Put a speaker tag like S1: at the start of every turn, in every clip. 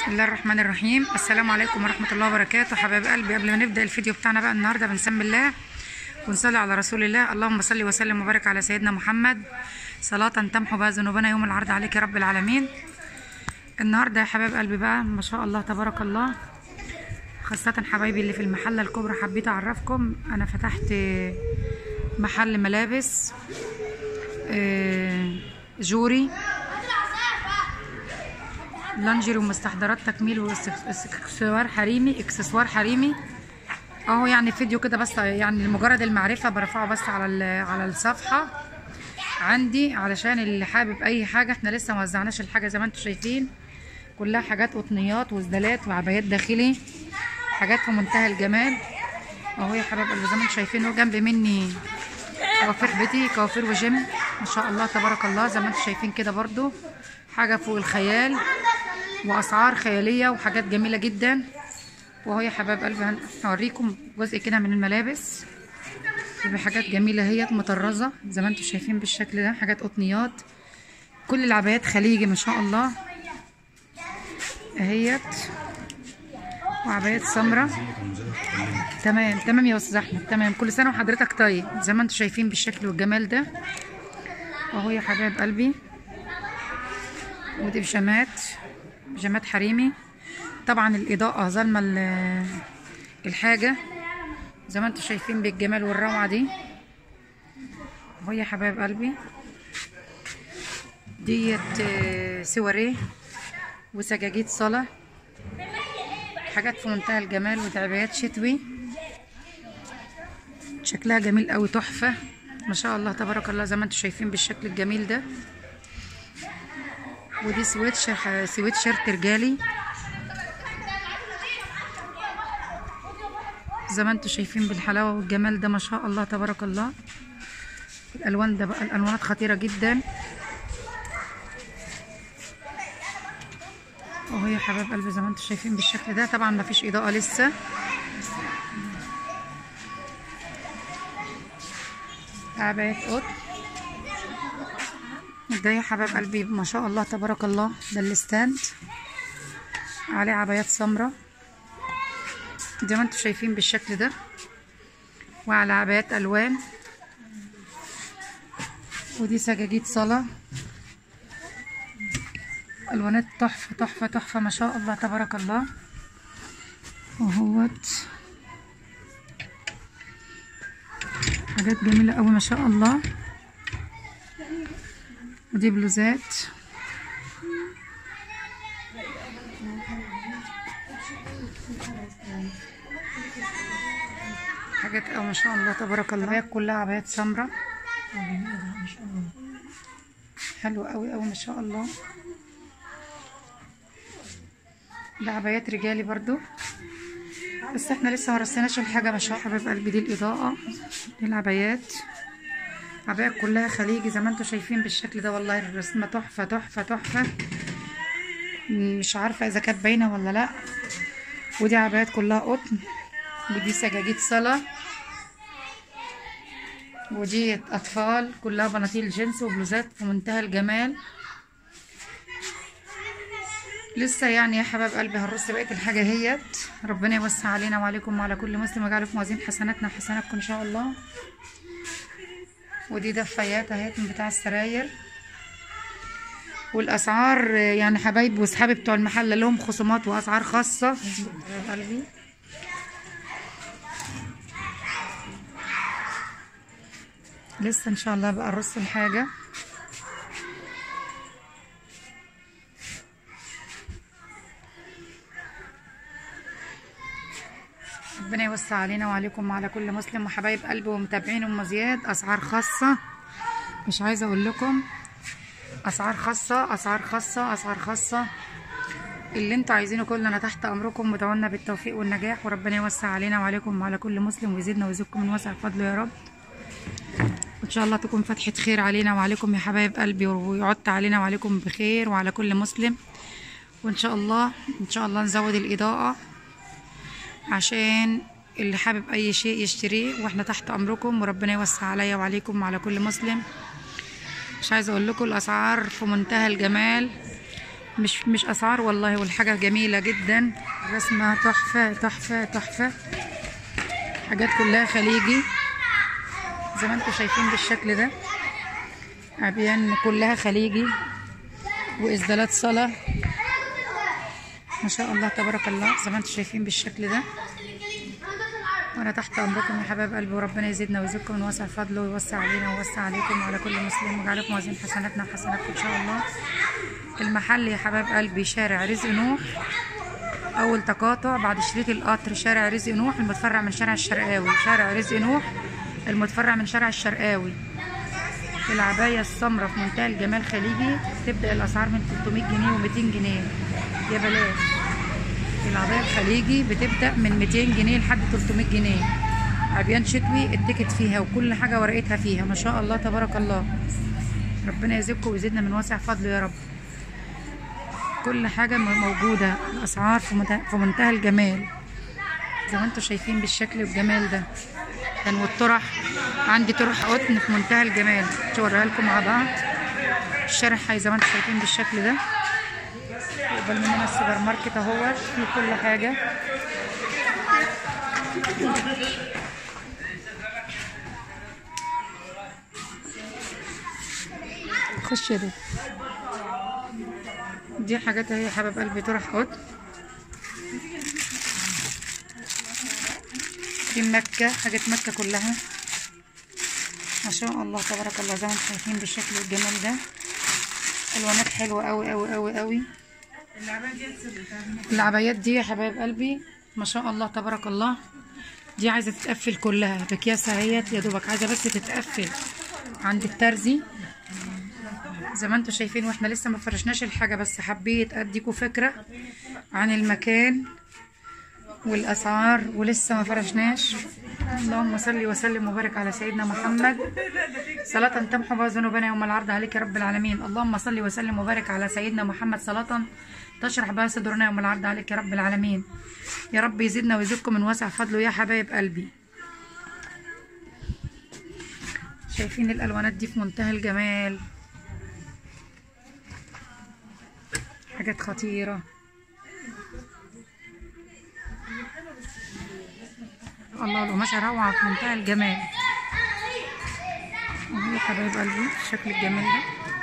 S1: بسم الله الرحمن الرحيم السلام عليكم ورحمة الله وبركاته حبايب قلبي قبل ما نبدأ الفيديو بتاعنا بقى النهاردة بنسمي الله ونصلي على رسول الله اللهم صل وسلم وبارك على سيدنا محمد صلاة تمحو بها ذنوبنا يوم العرض عليك يا رب العالمين النهاردة يا حبايب قلبي بقى ما شاء الله تبارك الله خاصة حبايبي اللي في المحلة الكبرى حبيت أعرفكم أنا فتحت محل ملابس آه، جوري لانجري ومستحضرات تكميل واكسسوار حريمي اكسسوار حريمي اهو يعني فيديو كده بس يعني لمجرد المعرفة برفعه بس على ال- على الصفحة عندي علشان اللي حابب اي حاجة احنا لسه ما وزعناش الحاجة زي ما انتم شايفين كلها حاجات قطنيات وسدالات وعبايات داخلي حاجات في منتهى الجمال اهو يا حبايب قلبي زي ما انتم شايفين اهو جنب مني كوافير بيتي كوافير وجيم ما شاء الله تبارك الله زي ما انتم شايفين كده برضو حاجة فوق الخيال واسعار خياليه وحاجات جميله جدا وهو يا حبايب قلبي هن- هوريكم جزء كده من الملابس بحاجات جميله اهيت مطرزه زي ما انتم شايفين بالشكل ده حاجات قطنيات كل العبايات خليجي ما شاء الله اهيت وعبايات سمراء تمام تمام يا استاذ احمد تمام كل سنه وحضرتك طيب زي ما انتم شايفين بالشكل والجمال ده اهو يا حبايب قلبي ودي بيجامات بيجامات حريمي طبعا الاضاءه ظالمه ال- الحاجه زي ما انتم شايفين بالجمال والروعه دي اهو يا حبايب قلبي ديت آه، سواريه وسجاجيد صلاه حاجات في منتهى الجمال وتعبيات شتوي شكلها جميل قوي تحفه ما شاء الله تبارك الله زي ما انتم شايفين بالشكل الجميل ده ودي سويتش سويت شيرت رجالي زي ما انتم شايفين بالحلاوه والجمال ده ما شاء الله تبارك الله الالوان ده بقى الالوانات خطيره جدا اهو يا حبايب قلبي زي ما انتم شايفين بالشكل ده طبعا ما فيش اضاءه لسه عبايات قط ده يا حبايب قلبي ما شاء الله تبارك الله ده الستاند عليه عبايات سمراء زي ما انتم شايفين بالشكل ده وعلى عبايات الوان ودي سجاجيد صلاة الوانات تحفة تحفة تحفة ما شاء الله تبارك الله وهوت حاجات جميلة قوي ما شاء الله ودي بلوزات حاجات اه ما شاء الله تبارك الله عبايات كلها عبايات سمراء حلوة قوي قوي ما شاء الله ده عبايات رجالي برضو بس احنا لسه ما رسيناش الحاجة ما شاء الله حبايب قلبي دي الإضاءة دي العبايات عبايات كلها خليجي زي ما انتم شايفين بالشكل ده والله الرسمة تحفة تحفة تحفة مش عارفة إذا كانت باينة ولا لأ ودي عبايات كلها قطن ودي سجاجيد صلاة ودي أطفال كلها بناطيل جينز وبلوزات في منتهى الجمال لسه يعني يا حباب قلبي هنرص بقية الحاجة هيت ربنا يوسع علينا وعليكم وعلى كل مسلم ويجعله في موازين حسناتنا وحسناتكم إن شاء الله ودي دفايات اهيت من بتاع السراير والاسعار يعني حبايبي واصحابي بتوع المحل لهم خصومات واسعار خاصه حبايب قلبي لسه ان شاء الله بقى نرص الحاجه ربنا يوسع علينا وعليكم وعلى كل مسلم وحبايب قلبي ومتابعين ام زياد اسعار خاصه مش عايزه اقول لكم اسعار خاصه اسعار خاصه اسعار خاصه اللي انتوا عايزينه كلنا تحت امركم ودعونا بالتوفيق والنجاح وربنا يوسع علينا وعليكم وعلى كل مسلم ويزيدنا ويزيدكم من وسع فضله يا رب وان شاء الله تكون فتحه خير علينا وعليكم يا حبايب قلبي ويعد علينا وعليكم بخير وعلى كل مسلم وان شاء الله ان شاء الله نزود الاضاءه عشان اللي حابب اي شيء يشتريه واحنا تحت امركم وربنا يوسع عليا وعليكم وعلى كل مسلم مش عايزه اقول لكم الاسعار في منتهى الجمال مش مش اسعار والله والحاجه جميله جدا رسمه تحفه تحفه تحفه حاجات كلها خليجي زي ما انتم شايفين بالشكل ده عبيان كلها خليجي وإسدالات صلاة ما شاء الله تبارك الله زي ما انتم شايفين بالشكل ده وانا تحت امركم يا حبايب قلبي وربنا يزيدنا ويزيدكم من واسع فضله ويوسع علينا ويوسع عليكم وعلى كل مسلم ويجعلكم موازين حسناتنا وحسناتكم ان شاء الله المحل يا حبايب قلبي شارع رزق نوح اول تقاطع بعد شريط القطر شارع رزق نوح المتفرع من شارع الشرقاوي شارع رزق نوح المتفرع من شارع الشرقاوي العباية السمراء في منتهى الجمال خليجي تبدأ الأسعار من 300 جنيه و200 جنيه يا بلاش العباية الخليجي بتبدأ من 200 جنيه لحد 300 جنيه عبيان شتوي التيكت فيها وكل حاجة ورقتها فيها ما شاء الله تبارك الله ربنا يزيدكم ويزيدنا من واسع فضله يا رب كل حاجة م- موجودة الأسعار في منتهى, في منتهى الجمال زي ما انتم شايفين بالشكل والجمال ده كان والطرح عندي طرح قطن في منتهى الجمال اوريها لكم مع بعض الشارع حي زي ما انتم شايفين بالشكل ده يقبل مننا السوبر ماركت اهو في كل حاجة خش يا دي دي حاجات اهي يا حباب قلبي طرح قطن دي مكة حاجات مكة كلها ما شاء الله تبارك الله زي ما انتم شايفين بالشكل والجمال ده الوانات حلوة قوي قوي قوي قوي العبايات دي يا حبايب قلبي ما شاء الله تبارك الله دي عايزة تتقفل كلها بكياسها اهيت يا دوبك عايزة بس تتقفل عند الترزي زي ما انتم شايفين واحنا لسه ما فرشناش الحاجة بس حبيت اديكوا فكرة عن المكان والاسعار ولسه ما فرشناش اللهم صل وسلم وبارك على سيدنا محمد صلاة تمحو بها ذنوبنا يوم العرض عليك يا رب العالمين اللهم صل وسلم وبارك على سيدنا محمد صلاة تشرح بها صدورنا يوم العرض عليك يا رب العالمين يا رب يزيدنا ويزيدكم من واسع فضله يا حبايب قلبي شايفين الالوانات دي في منتهى الجمال حاجات خطيره الله القماشة روعة في منتهى الجمال اهو يا حبايب قلبي الشكل الجميل ده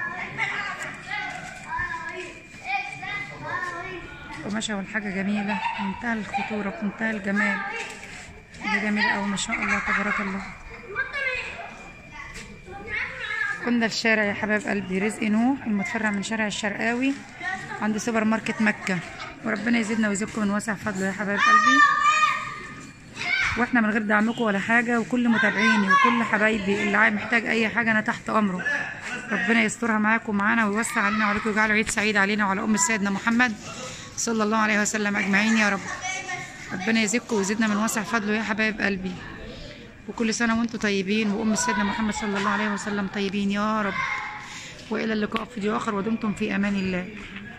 S1: القماشة والحاجة جميلة في منتهى الخطورة في منتهى الجمال ده جميل أوي ما شاء الله تبارك الله كنا الشارع يا حبايب قلبي رزق نوح المتفرع من شارع الشرقاوي عند سوبر ماركت مكة وربنا يزيدنا ويزيدكم من واسع فضله يا حبايب قلبي واحنا من غير دعمكم ولا حاجه وكل متابعيني وكل حبايبي اللي عايز محتاج اي حاجه انا تحت امره ربنا يسترها معاكم ومعانا ويوسع علينا وعليكم ويجعله عيد سعيد علينا وعلى ام سيدنا محمد صلى الله عليه وسلم اجمعين يا رب ربنا يزيدكم ويزيدنا من واسع فضله يا حبايب قلبي وكل سنه وانتم طيبين وام سيدنا محمد صلى الله عليه وسلم طيبين يا رب والى اللقاء في فيديو اخر ودمتم في امان الله